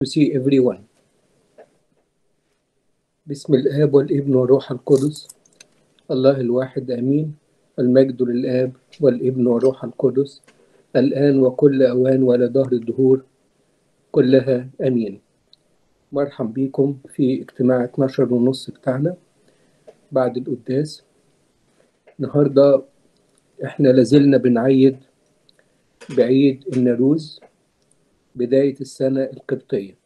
to see everyone. بسم الآب والابن والروح القدس الله الواحد آمين المجد للآب والابن والروح القدس الآن وكل أوان ولا دهر الدهور كلها آمين مرحب بكم في اجتماع 12 ونص بتاعنا بعد القداس النهاردة احنا لازلنا بنعيد بعيد النوروز بداية السنة القبطية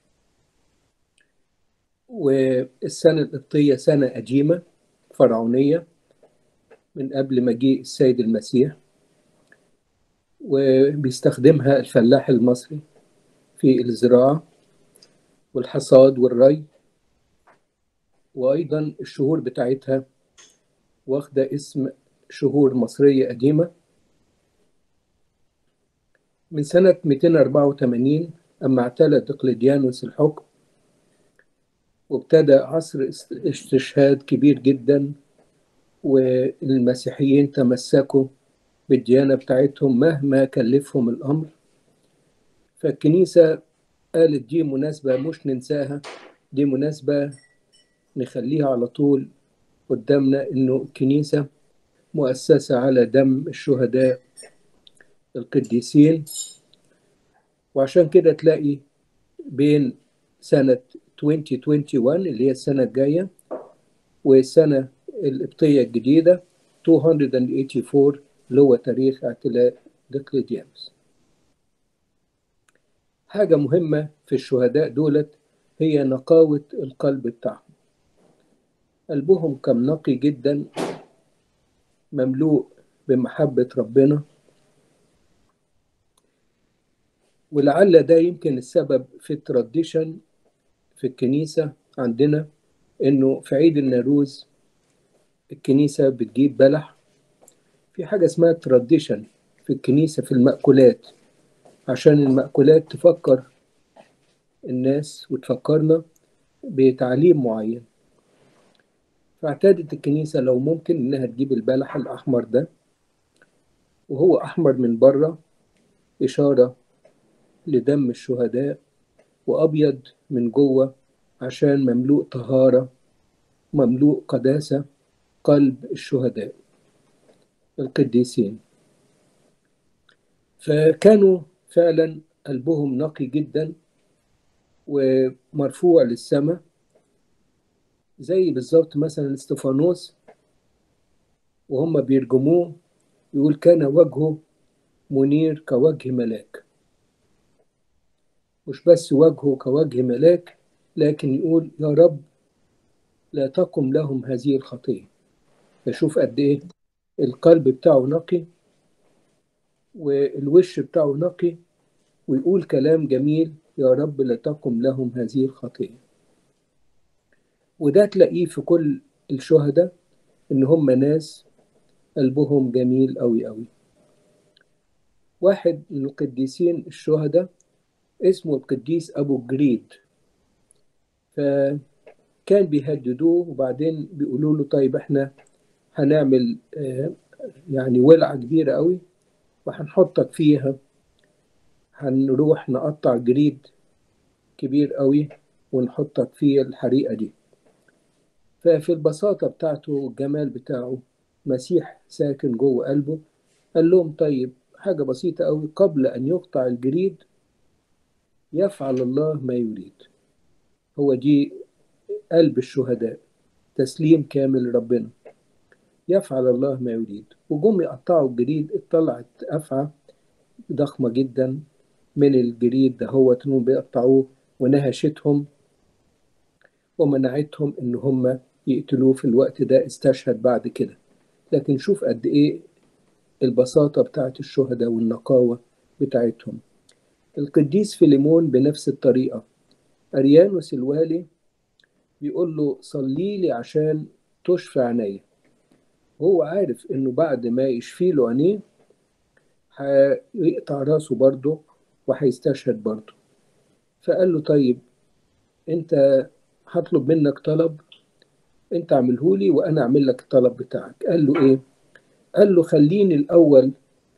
والسنة القبطية سنة قديمة فرعونية من قبل مجيء السيد المسيح وبيستخدمها الفلاح المصري في الزراعة والحصاد والري وأيضا الشهور بتاعتها واخدة اسم شهور مصرية قديمة من سنة 284 أما اعتلى دقلديانوس الحكم وابتدى عصر استشهاد كبير جدا والمسيحيين تمسكوا بالديانة بتاعتهم مهما كلفهم الأمر فالكنيسة قالت دي مناسبة مش ننساها دي مناسبة نخليها على طول قدامنا إنه الكنيسة مؤسسة على دم الشهداء القديسين وعشان كده تلاقي بين سنة 2021 اللي هي السنة الجاية والسنة القبطية الجديدة 284 اللي هو تاريخ اعتلاء دقلديانوس حاجة مهمة في الشهداء دولت هي نقاوة القلب بتاعهم قلبهم كان نقي جدا مملوء بمحبة ربنا ولعل ده يمكن السبب في التراديشن في الكنيسة عندنا إنه في عيد النوروز الكنيسة بتجيب بلح في حاجة اسمها تراديشن في الكنيسة في المأكولات عشان المأكولات تفكر الناس وتفكرنا بتعليم معين فاعتادت الكنيسة لو ممكن إنها تجيب البلح الأحمر ده وهو أحمر من بره إشارة لدم الشهداء وأبيض من جوه عشان مملوء طهارة مملوء قداسة قلب الشهداء القديسين فكانوا فعلا قلبهم نقي جدا ومرفوع للسماء زي بالظبط مثلا استفانوس وهم بيرجموه يقول كان وجهه منير كوجه ملاك مش بس وجهه كوجه ملاك لكن يقول يا رب لا تقم لهم هذه الخطية فشوف قد ايه القلب بتاعه نقي والوش بتاعه نقي ويقول كلام جميل يا رب لا تقم لهم هذه الخطية وده تلاقيه في كل الشهداء ان هم ناس قلبهم جميل قوي قوي واحد من القديسين الشهداء اسمه القديس أبو جريد فكان بيهددوه وبعدين بيقولوا له طيب احنا هنعمل يعني ولعة كبيرة قوي وهنحطك فيها هنروح نقطع جريد كبير قوي ونحطك في الحريقة دي ففي البساطة بتاعته والجمال بتاعه مسيح ساكن جوه قلبه قال لهم طيب حاجة بسيطة قوي قبل أن يقطع الجريد يفعل الله ما يريد هو دي قلب الشهداء تسليم كامل لربنا يفعل الله ما يريد وجم يقطعوا الجريد اطلعت أفعى ضخمة جدا من الجريد ده هو انهم بيقطعوه ونهشتهم ومنعتهم ان هم يقتلوه في الوقت ده استشهد بعد كده لكن شوف قد ايه البساطة بتاعت الشهداء والنقاوة بتاعتهم القديس فيليمون بنفس الطريقة أريانوس الوالي بيقول له صلي لي عشان تشفى عيني هو عارف إنه بعد ما يشفي له عينيه هيقطع راسه برضه وهيستشهد برضه فقال له طيب أنت هطلب منك طلب أنت اعمله لي وأنا أعمل لك الطلب بتاعك قال له إيه؟ قال له خليني الأول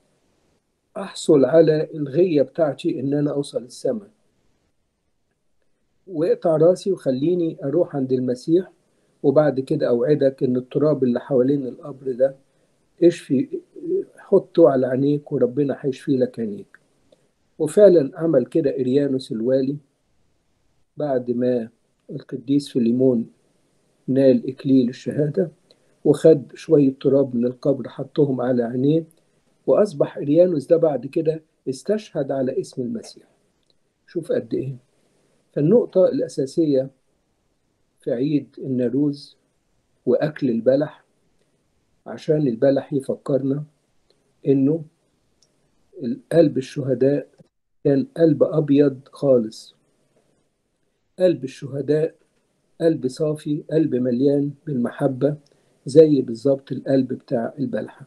أحصل على الغية بتاعتي إن أنا أوصل السماء واقطع راسي وخليني اروح عند المسيح وبعد كده اوعدك ان التراب اللي حوالين القبر ده اشفي حطه على عينيك وربنا هيشفي لك عينيك وفعلا عمل كده إريانوس الوالي بعد ما القديس فيليمون نال إكليل الشهادة وخد شوية تراب من القبر حطهم على عينيه وأصبح إريانوس ده بعد كده استشهد على اسم المسيح شوف قد إيه فالنقطة الأساسية في عيد الناروز وأكل البلح عشان البلح يفكرنا إنه قلب الشهداء كان قلب أبيض خالص قلب الشهداء قلب صافي قلب مليان بالمحبة زي بالظبط القلب بتاع البلحة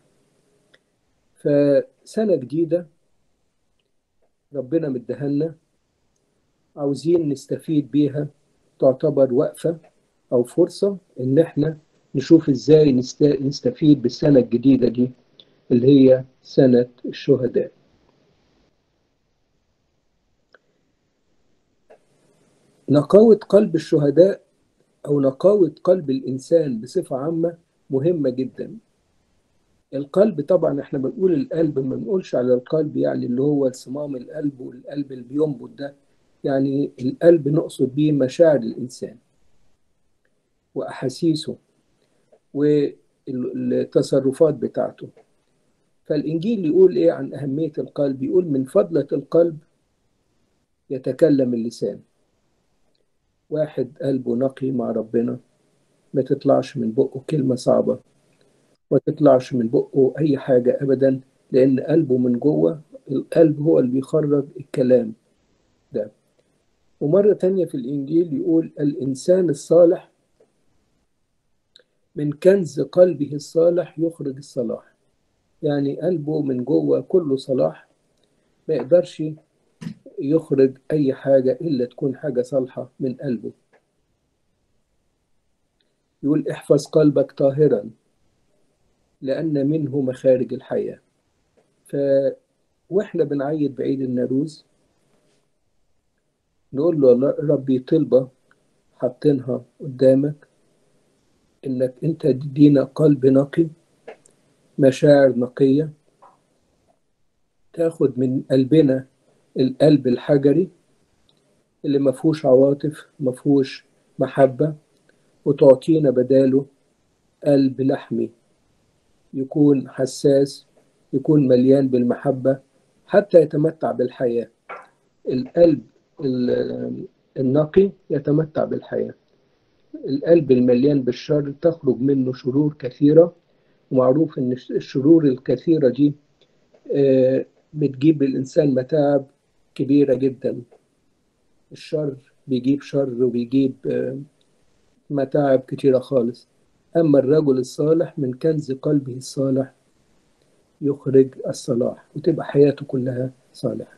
فسنة جديدة ربنا مدهنا عاوزين نستفيد بيها تعتبر وقفة أو فرصة إن إحنا نشوف إزاي نستفيد بالسنة الجديدة دي اللي هي سنة الشهداء نقاوة قلب الشهداء أو نقاوة قلب الإنسان بصفة عامة مهمة جدا القلب طبعا احنا بنقول القلب ما بنقولش على القلب يعني اللي هو صمام القلب والقلب اللي بينبض ده يعني القلب نقصد بيه مشاعر الإنسان وأحاسيسه والتصرفات بتاعته فالإنجيل يقول إيه عن أهمية القلب يقول من فضلة القلب يتكلم اللسان واحد قلبه نقي مع ربنا ما تطلعش من بقه كلمة صعبة ما تطلعش من بقه أي حاجة أبدا لأن قلبه من جوه القلب هو اللي بيخرج الكلام ده ومرة تانية في الإنجيل يقول الإنسان الصالح من كنز قلبه الصالح يخرج الصلاح يعني قلبه من جوه كله صلاح ما يقدرش يخرج أي حاجة إلا تكون حاجة صالحة من قلبه يقول احفظ قلبك طاهرا لأن منه مخارج الحياة ف وإحنا بنعيد بعيد الناروز نقول له ربي طلبة حاطينها قدامك إنك أنت تدينا قلب نقي مشاعر نقية تاخد من قلبنا القلب الحجري اللي مفهوش عواطف مفهوش محبة وتعطينا بداله قلب لحمي يكون حساس يكون مليان بالمحبة حتى يتمتع بالحياة القلب النقي يتمتع بالحياة القلب المليان بالشر تخرج منه شرور كثيرة ومعروف ان الشرور الكثيرة دي بتجيب للإنسان متاعب كبيرة جدا الشر بيجيب شر وبيجيب متاعب كتيرة خالص أما الرجل الصالح من كنز قلبه الصالح يخرج الصلاح وتبقى حياته كلها صالحة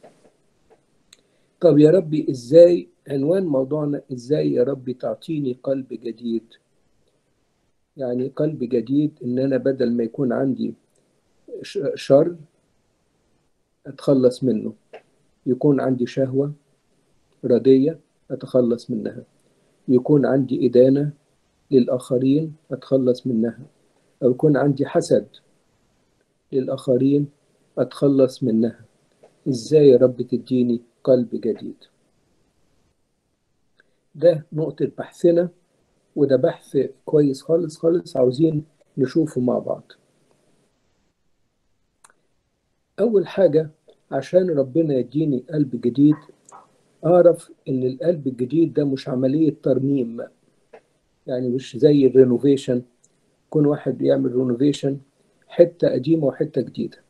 طب يا ربي إزاي عنوان موضوعنا إزاي يا ربي تعطيني قلب جديد يعني قلب جديد إن أنا بدل ما يكون عندي شر أتخلص منه يكون عندي شهوة ردية أتخلص منها يكون عندي إدانة للآخرين أتخلص منها أو يكون عندي حسد للآخرين أتخلص منها إزاي يا رب تديني قلب جديد ده نقطة بحثنا وده بحث كويس خالص خالص عاوزين نشوفه مع بعض أول حاجة عشان ربنا يديني قلب جديد أعرف إن القلب الجديد ده مش عملية ترميم يعني مش زي الرينوفيشن يكون واحد بيعمل رينوفيشن حتة قديمة وحتة جديدة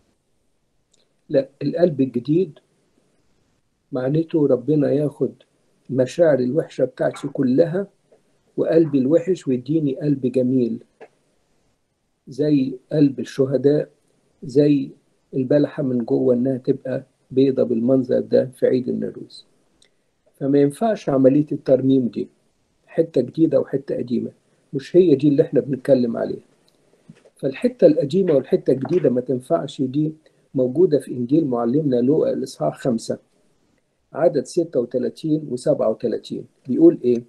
لا القلب الجديد معناته ربنا ياخد مشاعر الوحشة بتاعتي كلها وقلبي الوحش ويديني قلب جميل زي قلب الشهداء زي البلحة من جوه إنها تبقى بيضة بالمنظر ده في عيد الناروز فما ينفعش عملية الترميم دي حتة جديدة وحتة قديمة مش هي دي اللي احنا بنتكلم عليها فالحتة القديمة والحتة الجديدة ما تنفعش دي موجودة في إنجيل معلمنا لوقا الإصحاح خمسة عدد 36 و 37 بيقول إيه؟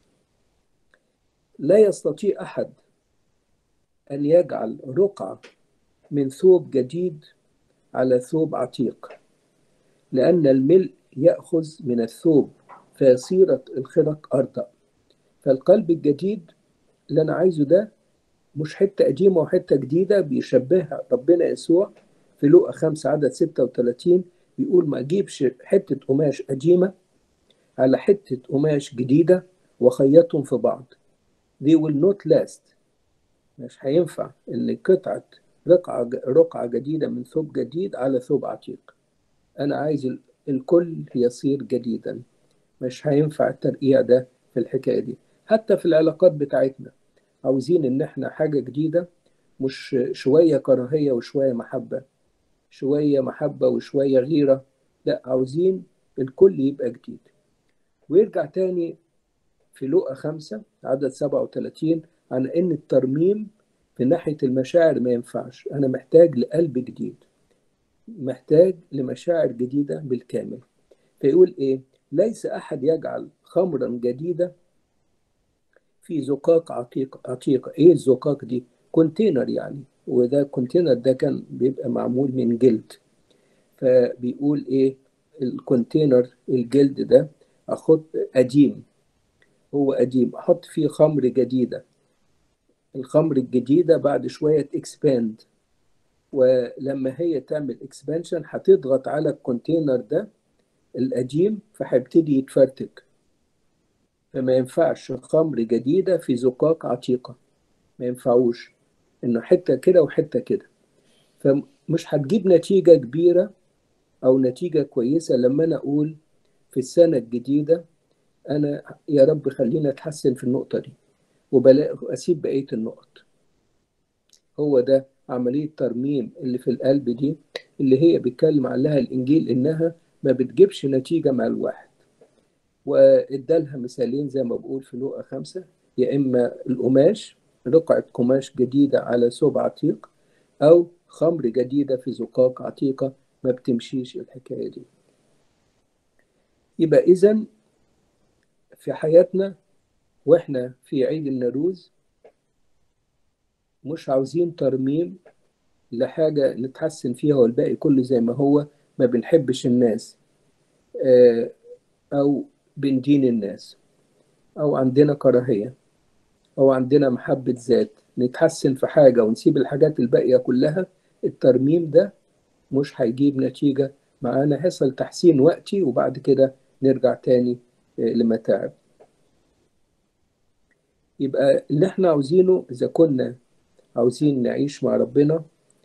لا يستطيع أحد أن يجعل رقعة من ثوب جديد على ثوب عتيق لأن الملء يأخذ من الثوب فيصير الخرق أرضى فالقلب الجديد اللي أنا عايزه ده مش حتة قديمة وحتة جديدة بيشبهها ربنا يسوع في لوقا 5 عدد 36 بيقول ما أجيبش حتة قماش قديمة على حتة قماش جديدة وخيطهم في بعض they will not last مش هينفع إن قطعة رقعة رقعة جديدة من ثوب جديد على ثوب عتيق أنا عايز الكل يصير جديدا مش هينفع الترقيع ده في الحكاية دي حتى في العلاقات بتاعتنا عاوزين إن إحنا حاجة جديدة مش شوية كراهية وشوية محبة شوية محبة وشوية غيرة لا عاوزين الكل يبقى جديد ويرجع تاني في لقا خمسة عدد 37 عن إن الترميم في ناحية المشاعر ما ينفعش أنا محتاج لقلب جديد محتاج لمشاعر جديدة بالكامل فيقول إيه ليس أحد يجعل خمرا جديدة في زقاق عتيق عتيقة إيه الزقاق دي كونتينر يعني وده كونتينر ده كان بيبقى معمول من جلد فبيقول إيه الكونتينر الجلد ده أخد قديم هو قديم أحط فيه خمر جديدة الخمر الجديدة بعد شوية اكسباند ولما هي تعمل اكسبانشن هتضغط على الكونتينر ده القديم فهيبتدي يتفرتك فما ينفعش خمر جديدة في زقاق عتيقة ما ينفعوش انه حتة كده وحتة كده فمش هتجيب نتيجة كبيرة او نتيجة كويسة لما انا اقول في السنة الجديدة انا يا رب خلينا اتحسن في النقطة دي واسيب بقية النقط هو ده عملية ترميم اللي في القلب دي اللي هي بيتكلم عليها الإنجيل إنها ما بتجيبش نتيجة مع الواحد وادالها مثالين زي ما بقول في لوقا خمسة يا إما القماش رقعة قماش جديدة على ثوب عتيق أو خمر جديدة في زقاق عتيقة ما بتمشيش الحكاية دي يبقى إذا في حياتنا وإحنا في عيد النوروز مش عاوزين ترميم لحاجة نتحسن فيها والباقي كله زي ما هو ما بنحبش الناس أو بندين الناس أو عندنا كراهية أو عندنا محبة ذات نتحسن في حاجة ونسيب الحاجات الباقية كلها الترميم ده مش هيجيب نتيجة معانا هيحصل تحسين وقتي وبعد كده نرجع تاني لمتاعب يبقى اللي احنا عاوزينه إذا كنا عاوزين نعيش مع ربنا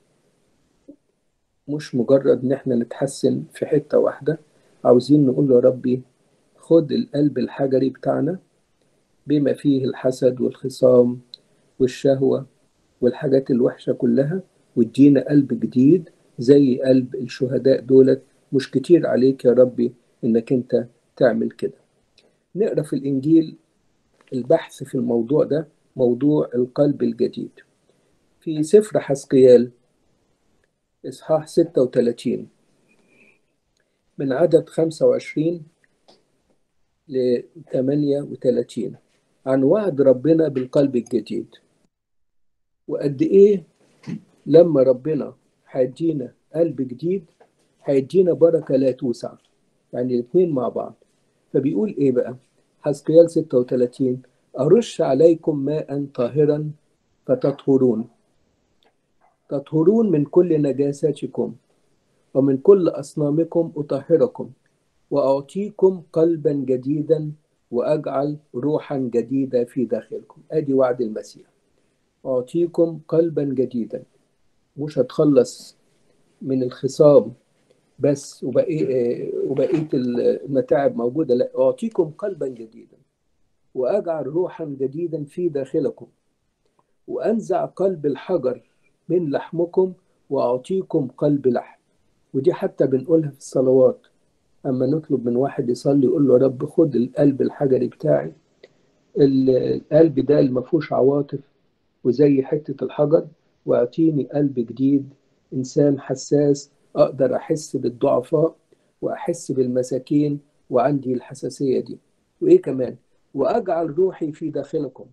مش مجرد ان احنا نتحسن في حتة واحدة عاوزين نقول له ربي خد القلب الحجري بتاعنا بما فيه الحسد والخصام والشهوة والحاجات الوحشة كلها وادينا قلب جديد زي قلب الشهداء دولت مش كتير عليك يا ربي انك انت تعمل كده نقرا في الانجيل البحث في الموضوع ده موضوع القلب الجديد في سفر حسقيال إصحاح 36 من عدد 25 ل 38 عن وعد ربنا بالقلب الجديد وقد إيه لما ربنا هيدينا قلب جديد هيدينا بركة لا توسع يعني الاثنين مع بعض فبيقول إيه بقى حسقيال 36 أرش عليكم ماء طاهرا فتطهرون تطهرون من كل نجاساتكم ومن كل أصنامكم أطهركم وأعطيكم قلبا جديدا وأجعل روحا جديدة في داخلكم أدي وعد المسيح أعطيكم قلبا جديدا مش هتخلص من الخصام بس وبقية, وبقية المتاعب موجودة لا أعطيكم قلبا جديدا وأجعل روحا جديدا في داخلكم وأنزع قلب الحجر من لحمكم وأعطيكم قلب لحم ودي حتى بنقولها في الصلوات أما نطلب من واحد يصلي يقول له رب خد القلب الحجري بتاعي القلب ده اللي ما فيهوش عواطف وزي حتة الحجر واعطيني قلب جديد إنسان حساس أقدر أحس بالضعفاء وأحس بالمساكين وعندي الحساسية دي وإيه كمان وأجعل روحي في داخلكم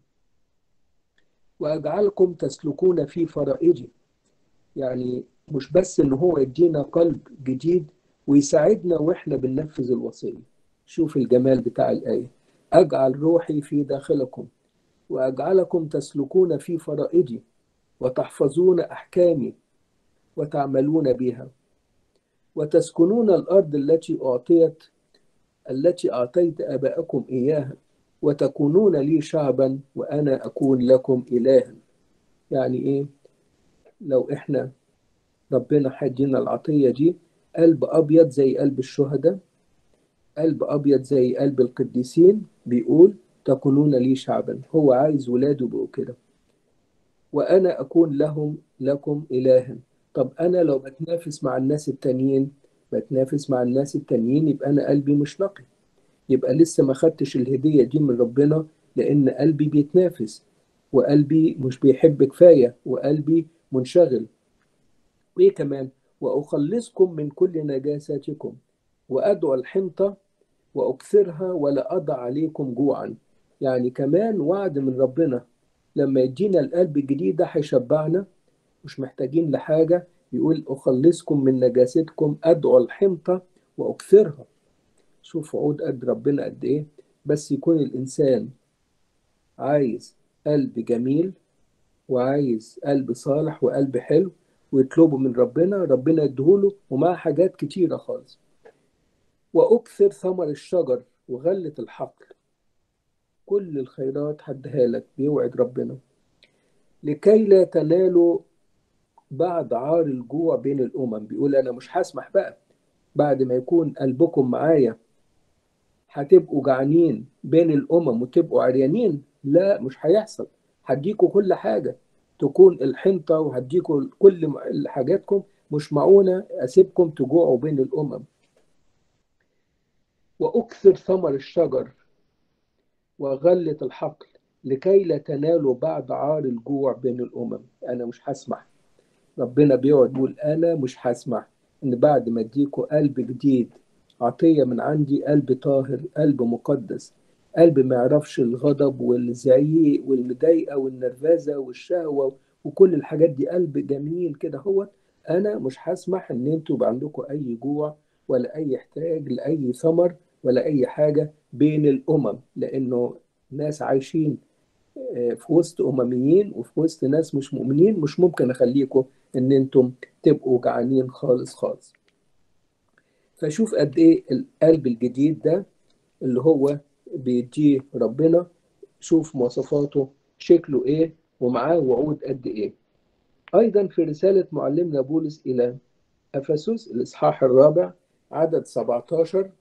وأجعلكم تسلكون في فرائجي يعني مش بس إن هو يدينا قلب جديد ويساعدنا وإحنا بننفذ الوصية شوف الجمال بتاع الآية أجعل روحي في داخلكم وأجعلكم تسلكون في فرائجي وتحفظون أحكامي وتعملون بها وتسكنون الأرض التي أعطيت التي أعطيت آباءكم إياها وتكونون لي شعبا وأنا أكون لكم إلها يعني إيه لو إحنا ربنا حدينا العطية دي قلب أبيض زي قلب الشهداء قلب أبيض زي قلب القديسين بيقول تكونون لي شعبا هو عايز ولاده بقوا كده وأنا أكون لهم لكم إلها طب أنا لو بتنافس مع الناس التانيين بتنافس مع الناس التانيين يبقى أنا قلبي مش نقي يبقى لسه ما خدتش الهدية دي من ربنا لأن قلبي بيتنافس وقلبي مش بيحب كفاية وقلبي منشغل وإيه كمان وأخلصكم من كل نجاساتكم وأدعو الحنطة وأكثرها ولا أضع عليكم جوعا يعني كمان وعد من ربنا لما يدينا القلب الجديد ده هيشبعنا مش محتاجين لحاجة يقول أخلصكم من نجاستكم أدعو الحنطة وأكثرها شوف عود قد ربنا قد إيه بس يكون الإنسان عايز قلب جميل وعايز قلب صالح وقلب حلو ويطلبه من ربنا ربنا يديهوله ومعاه حاجات كتيرة خالص وأكثر ثمر الشجر وغلة الحقل كل الخيرات هديها لك بيوعد ربنا لكي لا تنالوا بعد عار الجوع بين الأمم بيقول أنا مش هسمح بقى بعد ما يكون قلبكم معايا هتبقوا جعانين بين الأمم وتبقوا عريانين لا مش هيحصل هديكوا كل حاجة تكون الحنطة وهديكوا كل حاجاتكم مش معونة أسيبكم تجوعوا بين الأمم وأكثر ثمر الشجر وغلة الحقل لكي لا تنالوا بعد عار الجوع بين الأمم أنا مش هسمح ربنا بيقعد يقول أنا مش هسمح إن بعد ما أديكوا قلب جديد عطية من عندي قلب طاهر قلب مقدس قلب ما يعرفش الغضب والزعيق والمضايقة والنرفزة والشهوة وكل الحاجات دي قلب جميل كده هو أنا مش هسمح إن أنتوا يبقى عندكم أي جوع ولا أي احتياج لأي ثمر ولا أي حاجة بين الأمم لأنه ناس عايشين في وسط أمميين وفي وسط ناس مش مؤمنين مش ممكن أخليكم إن أنتم تبقوا جعانين خالص خالص فشوف قد إيه القلب الجديد ده اللي هو بيديه ربنا شوف مواصفاته شكله إيه ومعاه وعود قد إيه أيضا في رسالة معلمنا بولس إلى أفسس الإصحاح الرابع عدد 17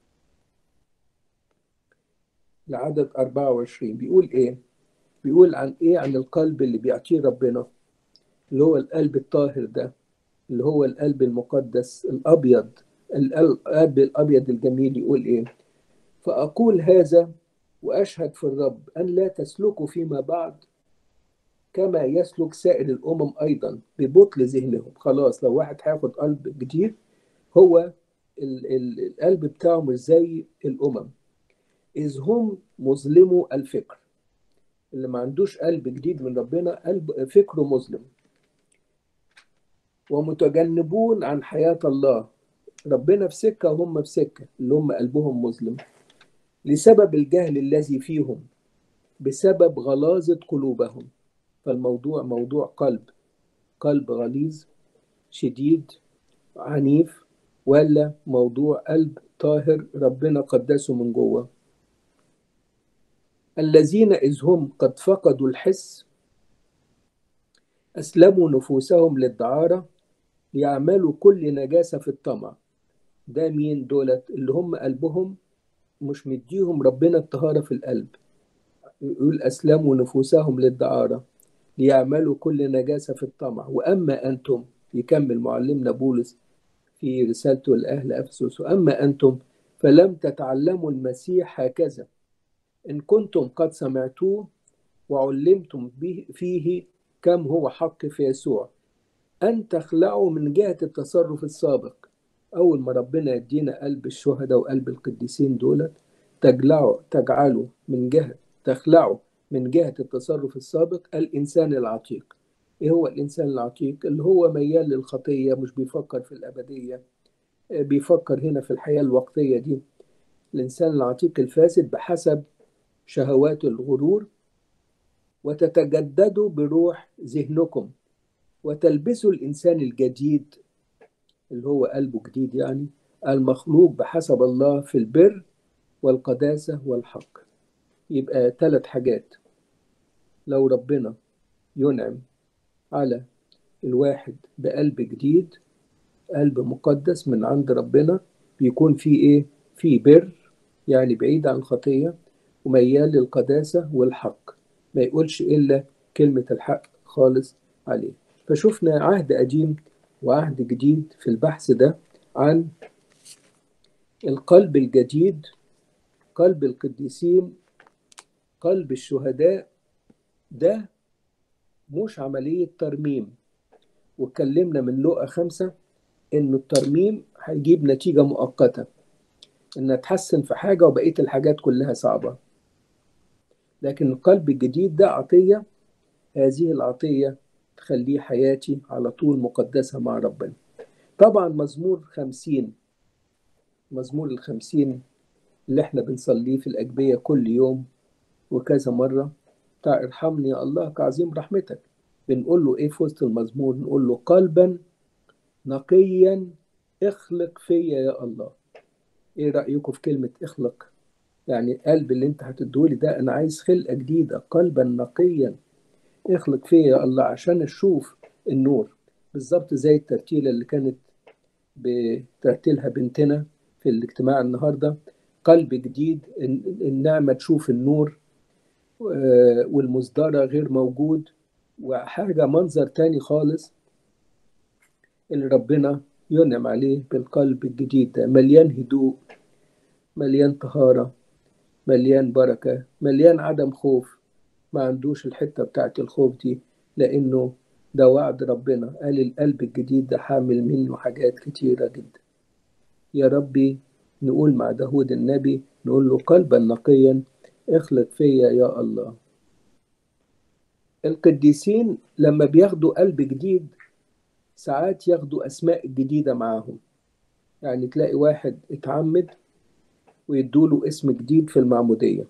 لعدد 24 بيقول إيه؟ بيقول عن إيه؟ عن القلب اللي بيعطيه ربنا اللي هو القلب الطاهر ده اللي هو القلب المقدس الأبيض القلب الأبيض الجميل يقول إيه؟ فأقول هذا وأشهد في الرب أن لا تسلكوا فيما بعد كما يسلك سائر الأمم أيضا ببطل ذهنهم خلاص لو واحد هياخد قلب جديد هو ال ال القلب بتاعه مش زي الأمم إذ هم مظلموا الفكر اللي ما عندوش قلب جديد من ربنا قلب فكره مظلم ومتجنبون عن حياة الله ربنا في سكة وهم في سكة اللي هم قلبهم مظلم لسبب الجهل الذي فيهم بسبب غلاظة قلوبهم فالموضوع موضوع قلب قلب غليظ شديد عنيف ولا موضوع قلب طاهر ربنا قدسه من جوه الذين إذ هم قد فقدوا الحس أسلموا نفوسهم للدعارة ليعملوا كل نجاسة في الطمع ده مين دولت اللي هم قلبهم مش مديهم ربنا الطهارة في القلب يقول أسلموا نفوسهم للدعارة ليعملوا كل نجاسة في الطمع وأما أنتم يكمل معلمنا بولس في رسالته لأهل أفسس وأما أنتم فلم تتعلموا المسيح هكذا إن كنتم قد سمعتوه وعلمتم به فيه كم هو حق في يسوع أن تخلعوا من جهة التصرف السابق أول ما ربنا يدينا قلب الشهداء وقلب القديسين دولت تجلعه تجعله من جهة تخلعه من جهة التصرف السابق الإنسان العتيق إيه هو الإنسان العتيق اللي هو ميال للخطية مش بيفكر في الأبدية بيفكر هنا في الحياة الوقتية دي الإنسان العتيق الفاسد بحسب شهوات الغرور وتتجددوا بروح ذهنكم وتلبسوا الإنسان الجديد اللي هو قلبه جديد يعني المخلوق بحسب الله في البر والقداسة والحق يبقى ثلاث حاجات لو ربنا ينعم على الواحد بقلب جديد قلب مقدس من عند ربنا بيكون فيه ايه فيه بر يعني بعيد عن الخطية وميال للقداسة والحق ما يقولش إلا كلمة الحق خالص عليه فشفنا عهد قديم وعهد جديد في البحث ده عن القلب الجديد قلب القديسين قلب الشهداء ده مش عملية ترميم واتكلمنا من لقى خمسة إنه الترميم هيجيب نتيجة مؤقتة إن أتحسن في حاجة وبقية الحاجات كلها صعبة لكن القلب الجديد ده عطية هذه العطية تخليه حياتي على طول مقدسة مع ربنا طبعا مزمور خمسين مزمور الخمسين اللي احنا بنصليه في الأجبية كل يوم وكذا مرة بتاع ارحمني يا الله كعظيم رحمتك بنقول له ايه في وسط المزمور نقول له قلبا نقيا اخلق فيا يا الله ايه رأيكم في كلمة اخلق يعني القلب اللي انت هتدولي ده انا عايز خلقة جديدة قلبا نقيا اخلق فيا يا الله عشان اشوف النور بالظبط زي الترتيلة اللي كانت بترتيلها بنتنا في الاجتماع النهاردة قلب جديد النعمة تشوف النور والمصدرة غير موجود وحاجة منظر تاني خالص اللي ربنا ينعم عليه بالقلب الجديد ده مليان هدوء مليان طهارة مليان بركة مليان عدم خوف ما عندوش الحتة بتاعت الخوف دي لأنه ده وعد ربنا قال القلب الجديد ده حامل منه حاجات كتيرة جدا يا ربي نقول مع داود النبي نقول له قلبا نقيا اخلق فيا يا الله القديسين لما بياخدوا قلب جديد ساعات ياخدوا أسماء جديدة معاهم يعني تلاقي واحد اتعمد ويدوله اسم جديد في المعمودية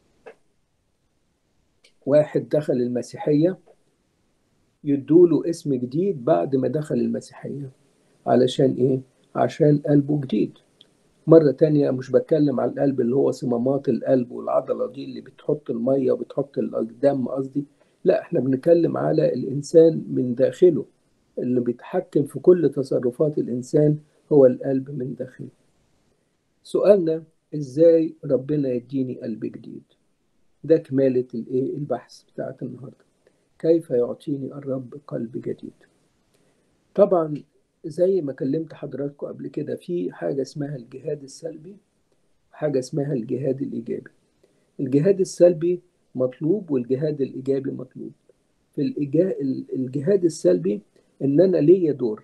واحد دخل المسيحية يدوله اسم جديد بعد ما دخل المسيحية علشان ايه؟ عشان قلبه جديد مرة تانية مش بتكلم على القلب اللي هو صمامات القلب والعضلة دي اللي بتحط المية وبتحط الدم قصدي لا احنا بنتكلم على الإنسان من داخله اللي بيتحكم في كل تصرفات الإنسان هو القلب من داخله سؤالنا ازاي ربنا يديني قلب جديد ده كمالة الايه البحث بتاعت النهاردة كيف يعطيني الرب قلب جديد طبعا زي ما كلمت حضراتكم قبل كده في حاجة اسمها الجهاد السلبي وحاجة اسمها الجهاد الإيجابي الجهاد السلبي مطلوب والجهاد الإيجابي مطلوب في الجهاد السلبي إن أنا ليا دور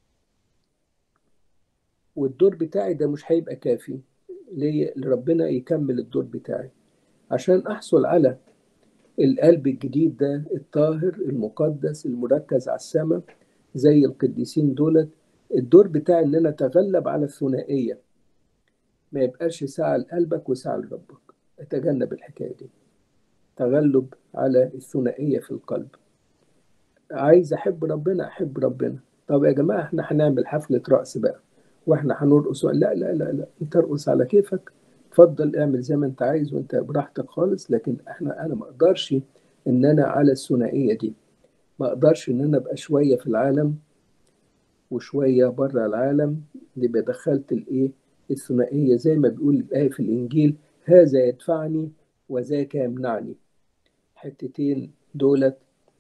والدور بتاعي ده مش هيبقى كافي ليا ربنا يكمل الدور بتاعي عشان أحصل على القلب الجديد ده الطاهر المقدس المركز على السماء زي القديسين دولت الدور بتاعي ان انا اتغلب على الثنائيه ما يبقاش ساعه لقلبك وساعه لربك اتجنب الحكايه دي تغلب على الثنائيه في القلب عايز احب ربنا احب ربنا طب يا جماعه احنا هنعمل حفله رقص بقى واحنا هنرقص لا لا لا لا انت ارقص على كيفك اتفضل اعمل زي ما انت عايز وانت براحتك خالص لكن احنا انا ما اقدرش ان انا على الثنائيه دي ما اقدرش ان انا ابقى شويه في العالم وشويه بره العالم يبقى دخلت الايه الثنائيه زي ما بيقول الايه في الانجيل هذا يدفعني وذاك يمنعني حتتين دولت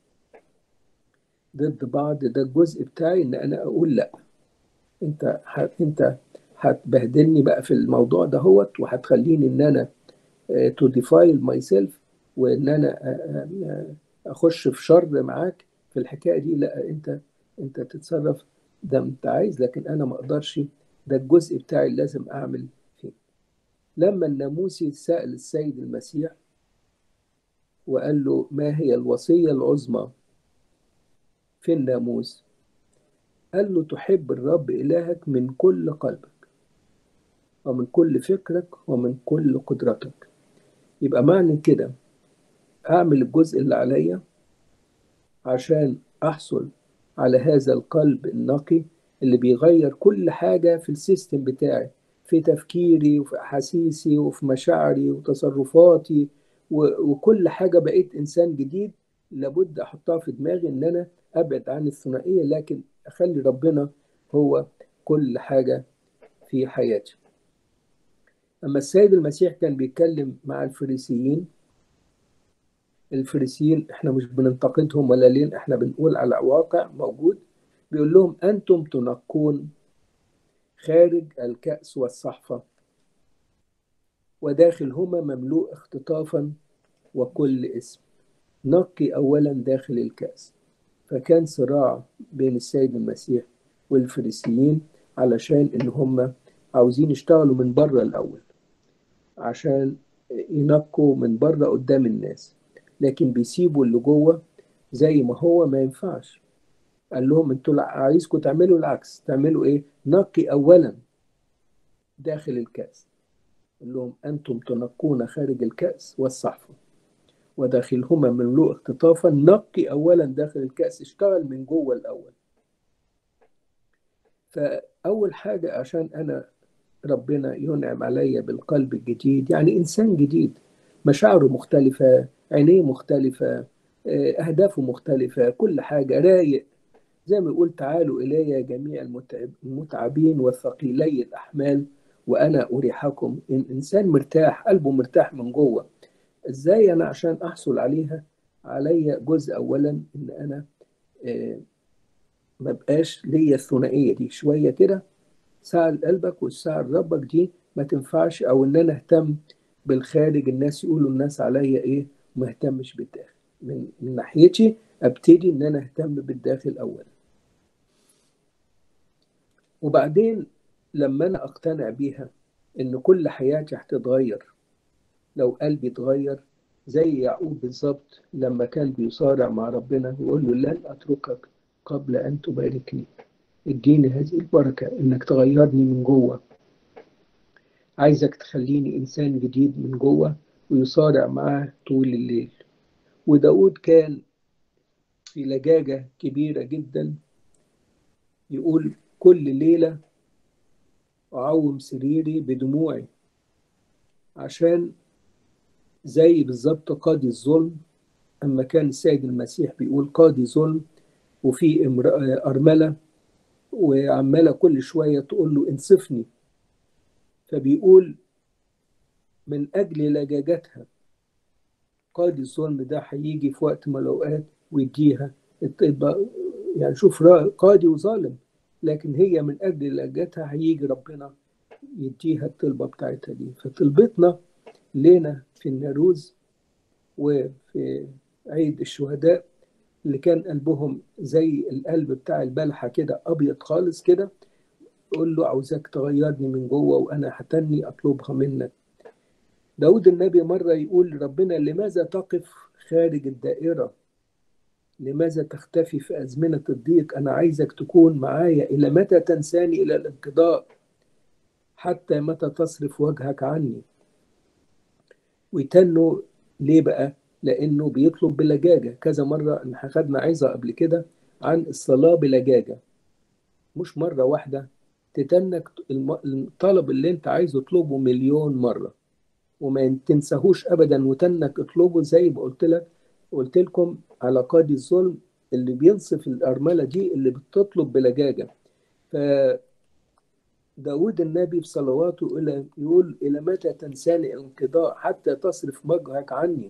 ضد بعض ده الجزء بتاعي ان انا اقول لا انت ح... انت هتبهدلني بقى في الموضوع ده هوت وهتخليني ان انا تو ديفايل ماي سيلف وان انا اخش في شر معاك في الحكايه دي لا انت انت تتصرف ده انت عايز لكن انا ما اقدرش ده الجزء بتاعي اللي لازم أعمل فيه لما الناموسي سأل السيد المسيح وقال له ما هي الوصية العظمى في الناموس قال له تحب الرب إلهك من كل قلبك ومن كل فكرك ومن كل قدرتك يبقى معنى كده أعمل الجزء اللي عليا عشان أحصل على هذا القلب النقي اللي بيغير كل حاجة في السيستم بتاعي في تفكيري وفي أحاسيسي وفي مشاعري وتصرفاتي وكل حاجة بقيت إنسان جديد لابد أحطها في دماغي إن أنا أبعد عن الثنائية لكن أخلي ربنا هو كل حاجة في حياتي أما السيد المسيح كان بيتكلم مع الفريسيين الفريسيين احنا مش بننتقدهم ولا لين احنا بنقول على واقع موجود بيقول لهم أنتم تنقون خارج الكأس والصحفة وداخلهما مملوء اختطافا وكل اسم نقي أولا داخل الكأس فكان صراع بين السيد المسيح والفريسيين علشان إن هم عاوزين يشتغلوا من بره الأول عشان ينقوا من بره قدام الناس لكن بيسيبوا اللي جوه زي ما هو ما ينفعش قال لهم انتوا عايزكم تعملوا العكس تعملوا ايه نقي اولا داخل الكاس قال لهم انتم تنقون خارج الكاس والصحفه وداخلهما مملوء اختطافا نقي اولا داخل الكاس اشتغل من جوه الاول فاول حاجه عشان انا ربنا ينعم عليا بالقلب الجديد يعني انسان جديد مشاعره مختلفه عينيه مختلفه اهدافه مختلفه كل حاجه رايق زي ما يقول تعالوا إلي جميع المتعب المتعبين والثقيلي الأحمال وأنا أريحكم إن إنسان مرتاح قلبه مرتاح من جوه إزاي أنا عشان أحصل عليها عليا جزء أولا إن أنا آه ما بقاش ليا الثنائية دي شوية كده ساعة لقلبك والساعة لربك دي ما تنفعش أو إن أنا أهتم بالخارج الناس يقولوا الناس عليا إيه وما اهتمش بالداخل من, من ناحيتي ابتدي ان انا اهتم بالداخل اولا وبعدين لما انا اقتنع بيها ان كل حياتي هتتغير لو قلبي اتغير زي يعقوب بالظبط لما كان بيصارع مع ربنا ويقول له لن اتركك قبل ان تباركني اديني هذه البركه انك تغيرني من جوه عايزك تخليني انسان جديد من جوه ويصارع معاه طول الليل وداود كان في لجاجة كبيرة جدا يقول كل ليلة أعوم سريري بدموعي عشان زي بالظبط قاضي الظلم أما كان السيد المسيح بيقول قاضي ظلم وفي أرملة وعمالة كل شوية تقول له انصفني فبيقول من أجل لجاجتها قاضي الظلم ده هيجي في وقت من الأوقات ويديها تبقى يعني شوف قاضي وظالم لكن هي من أجل لجتها هيجي ربنا يديها الطلبة بتاعتها دي فطلبتنا لنا في الناروز وفي عيد الشهداء اللي كان قلبهم زي القلب بتاع البلحة كده أبيض خالص كده قول له عاوزك تغيرني من جوه وأنا هتني أطلبها منك داود النبي مرة يقول ربنا لماذا تقف خارج الدائرة لماذا تختفي في أزمنة الضيق أنا عايزك تكون معايا إلى متى تنساني إلى الانقضاء حتى متى تصرف وجهك عني ويتنوا ليه بقى لأنه بيطلب بلجاجة كذا مرة إن خدنا عظة قبل كده عن الصلاة بلجاجة مش مرة واحدة تتنك الطلب اللي انت عايزه اطلبه مليون مرة وما تنساهوش ابدا وتنك اطلبه زي ما قلت لك قلت لكم على قاضي الظلم اللي بينصف الأرملة دي اللي بتطلب بلجاجة ف داود النبي في صلواته يقول إلى متى تنساني الانقضاء حتى تصرف وجهك عني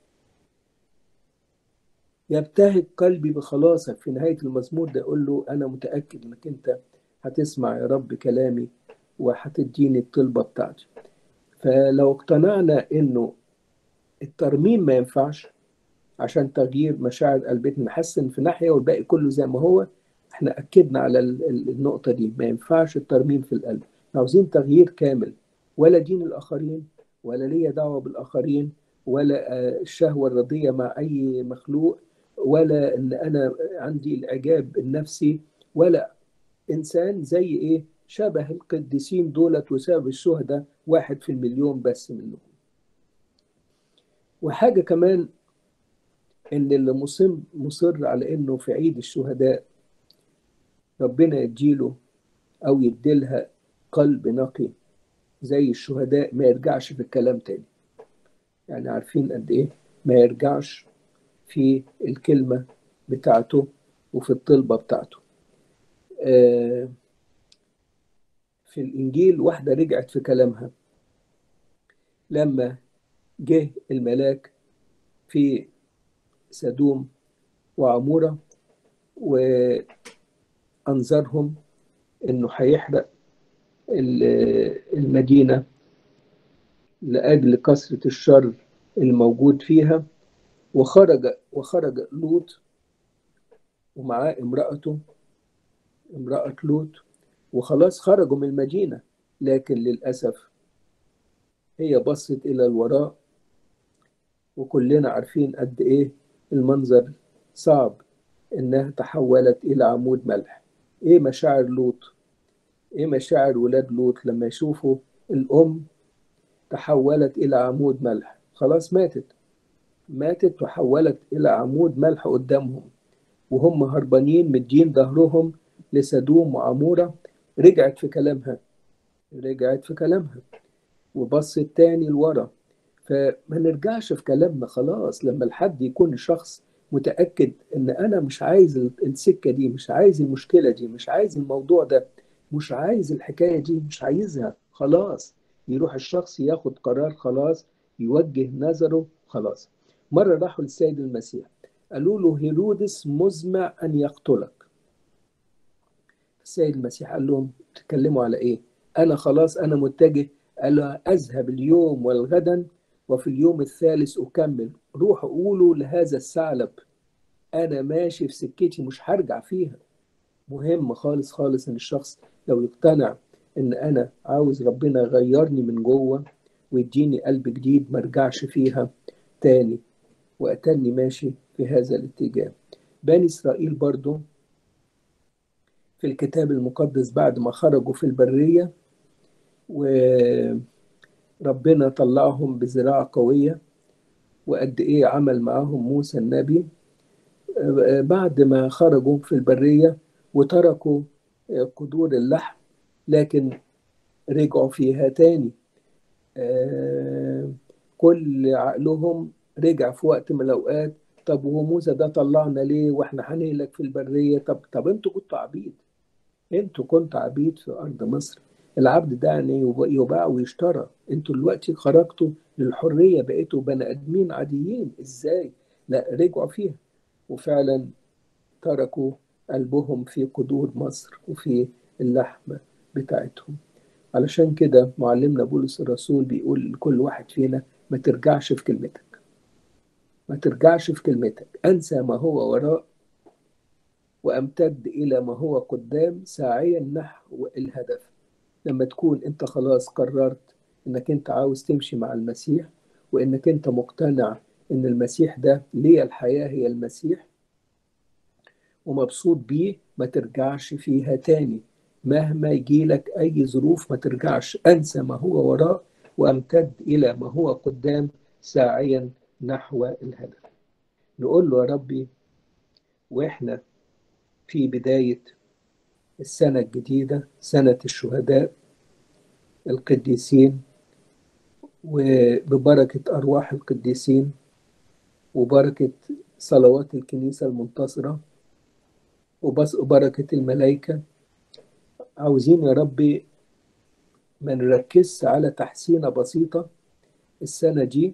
يبتهج قلبي بخلاصك في نهاية المزمور ده يقول له أنا متأكد إنك أنت هتسمع يا رب كلامي وهتديني الطلبة بتاعتي فلو اقتنعنا إنه الترميم ما ينفعش عشان تغيير مشاعر قلبنا نحسن في ناحية والباقي كله زي ما هو احنا اكدنا على النقطه دي ما ينفعش الترميم في القلب احنا عاوزين تغيير كامل ولا دين الاخرين ولا ليا دعوه بالاخرين ولا الشهوه الرضيه مع اي مخلوق ولا ان انا عندي الاعجاب النفسي ولا انسان زي ايه شبه القديسين دولت وسبب الشهداء واحد في المليون بس منهم وحاجه كمان ان اللي مصر مصر على انه في عيد الشهداء ربنا يديله او يديلها قلب نقي زي الشهداء ما يرجعش في الكلام تاني يعني عارفين قد ايه ما يرجعش في الكلمة بتاعته وفي الطلبة بتاعته آه في الإنجيل واحدة رجعت في كلامها لما جه الملاك في سدوم وعمورة وأنذرهم إنه هيحرق المدينة لأجل كثرة الشر الموجود فيها وخرج وخرج لوط ومعاه امرأته امرأة لوط وخلاص خرجوا من المدينة لكن للأسف هي بصت إلى الوراء وكلنا عارفين قد إيه المنظر صعب إنها تحولت إلى عمود ملح إيه مشاعر لوط إيه مشاعر ولاد لوط لما يشوفوا الأم تحولت إلى عمود ملح خلاص ماتت ماتت وحولت إلى عمود ملح قدامهم وهم هربانين مدين ظهرهم لسدوم وعمورة رجعت في كلامها رجعت في كلامها وبصت تاني لورا فما نرجعش في كلامنا خلاص لما الحد يكون شخص متأكد إن أنا مش عايز السكة دي مش عايز المشكلة دي مش عايز الموضوع ده مش عايز الحكاية دي مش عايزها خلاص يروح الشخص ياخد قرار خلاص يوجه نظره خلاص مرة راحوا للسيد المسيح قالوا له هيرودس مزمع أن يقتلك السيد المسيح قال لهم تتكلموا على إيه أنا خلاص أنا متجه قال له أذهب اليوم والغدا وفي اليوم الثالث أكمل روحوا قولوا لهذا الثعلب أنا ماشي في سكتي مش هرجع فيها مهم خالص خالص إن الشخص لو يقتنع إن أنا عاوز ربنا يغيرني من جوه ويديني قلب جديد ما ارجعش فيها تاني وأتني ماشي في هذا الاتجاه بني إسرائيل برضو في الكتاب المقدس بعد ما خرجوا في البرية وربنا طلعهم بزراعة قوية وقد إيه عمل معاهم موسى النبي بعد ما خرجوا في البرية وتركوا قدور اللحم لكن رجعوا فيها تاني كل عقلهم رجع في وقت من الأوقات طب وهو موسى ده طلعنا ليه واحنا هنهلك في البرية طب طب انتوا كنتوا عبيد انتوا كنتوا عبيد في أرض مصر العبد ده يعني يباع ويشترى انتوا دلوقتي خرجتوا للحرية بقيتوا بني آدمين عاديين ازاي لا رجعوا فيها وفعلا تركوا قلبهم في قدور مصر وفي اللحمة بتاعتهم علشان كده معلمنا بولس الرسول بيقول لكل واحد فينا ما ترجعش في كلمتك ما ترجعش في كلمتك أنسى ما هو وراء وأمتد إلى ما هو قدام ساعيا نحو الهدف لما تكون أنت خلاص قررت إنك أنت عاوز تمشي مع المسيح وإنك أنت مقتنع إن المسيح ده ليه الحياة هي المسيح ومبسوط بيه ما ترجعش فيها تاني مهما يجيلك أي ظروف ما ترجعش أنسى ما هو وراء وأمتد إلى ما هو قدام ساعيا نحو الهدف نقول له يا ربي وإحنا في بداية السنة الجديدة سنة الشهداء القديسين وببركة أرواح القديسين وبركة صلوات الكنيسة المنتصرة وبركة الملائكة عاوزين يا ربي ما نركزش على تحسينة بسيطة السنة دي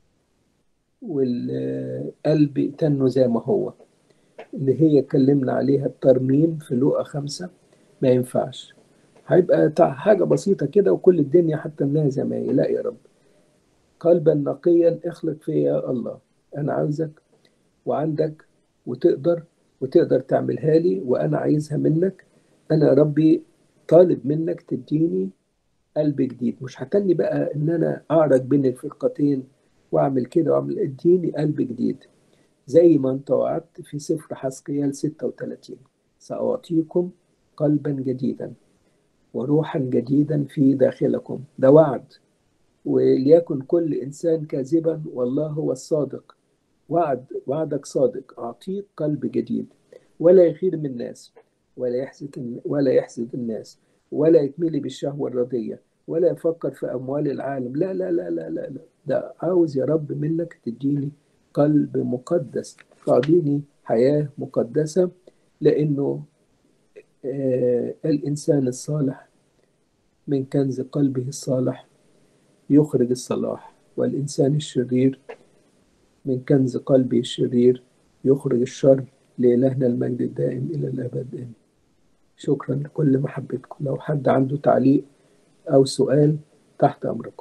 والقلب تنه زي ما هو اللي هي اتكلمنا عليها الترميم في لوقا خمسة ما ينفعش هيبقى حاجة بسيطة كده وكل الدنيا حتى انها زي ما هي لا يا رب قلبا نقيا اخلق فيا يا الله انا عاوزك وعندك وتقدر وتقدر تعملها لي وأنا عايزها منك أنا يا ربي طالب منك تديني قلب جديد مش هتني بقى إن أنا أعرج بين الفرقتين وأعمل كده وأعمل اديني قلب جديد زي ما أنت وعدت في سفر حسقيال 36 سأعطيكم قلبا جديدا وروحا جديدا في داخلكم ده وعد وليكن كل إنسان كاذبا والله هو الصادق وعد وعدك صادق أعطيك قلب جديد ولا يغير من الناس ولا يحسد ولا يحسد الناس ولا يتملي بالشهوة الرضية ولا يفكر في أموال العالم لا لا لا لا لا, لا. ده عاوز يا رب منك تديني قلب مقدس تعطيني حياة مقدسة لأنه آه الإنسان الصالح من كنز قلبه الصالح يخرج الصلاح والإنسان الشرير من كنز قلبه الشرير يخرج الشر لإلهنا المجد الدائم إلى الأبد آمين شكرا لكل محبتكم لو حد عنده تعليق أو سؤال تحت أمركم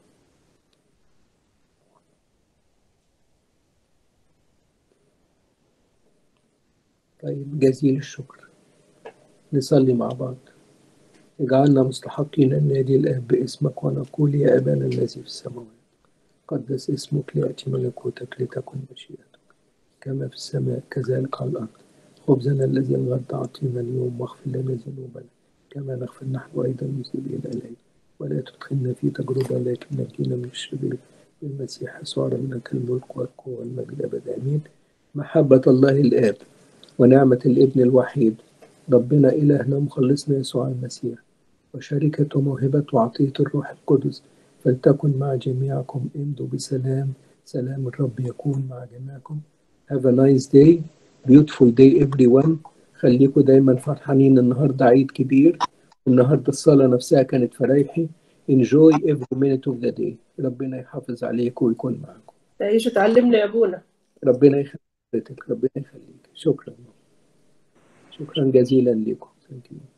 طيب جزيل الشكر نصلي مع بعض اجعلنا مستحقين أن نادي الآب باسمك ونقول يا أبانا الذي في السماوات قدس اسمك ليأتي ملكوتك لتكن مشيئتك كما في السماء كذلك على الأرض خبزنا الذي الغد أعطينا اليوم واغفر لنا ذنوبنا كما نغفر نحن أيضا المذنبين إليك ولا تدخلنا في تجربة لكن نجينا من الشرير بالمسيح يسوع منك الملك والقوة والمجد أبد آمين محبة الله الآب ونعمة الابن الوحيد ربنا إلهنا مخلصنا يسوع المسيح وشركة موهبة وعطية الروح القدس فلتكن مع جميعكم امضوا بسلام سلام الرب يكون مع جميعكم Have a nice day beautiful day everyone خليكم دايما فرحانين النهارده عيد كبير النهارده الصلاة نفسها كانت فرايحي enjoy every minute of the day ربنا يحافظ عليكم ويكون معكم تعيش وتعلمنا يا ابونا ربنا يخليك ربنا يخليك شكرا شكرا جزيلا لكم Thank you.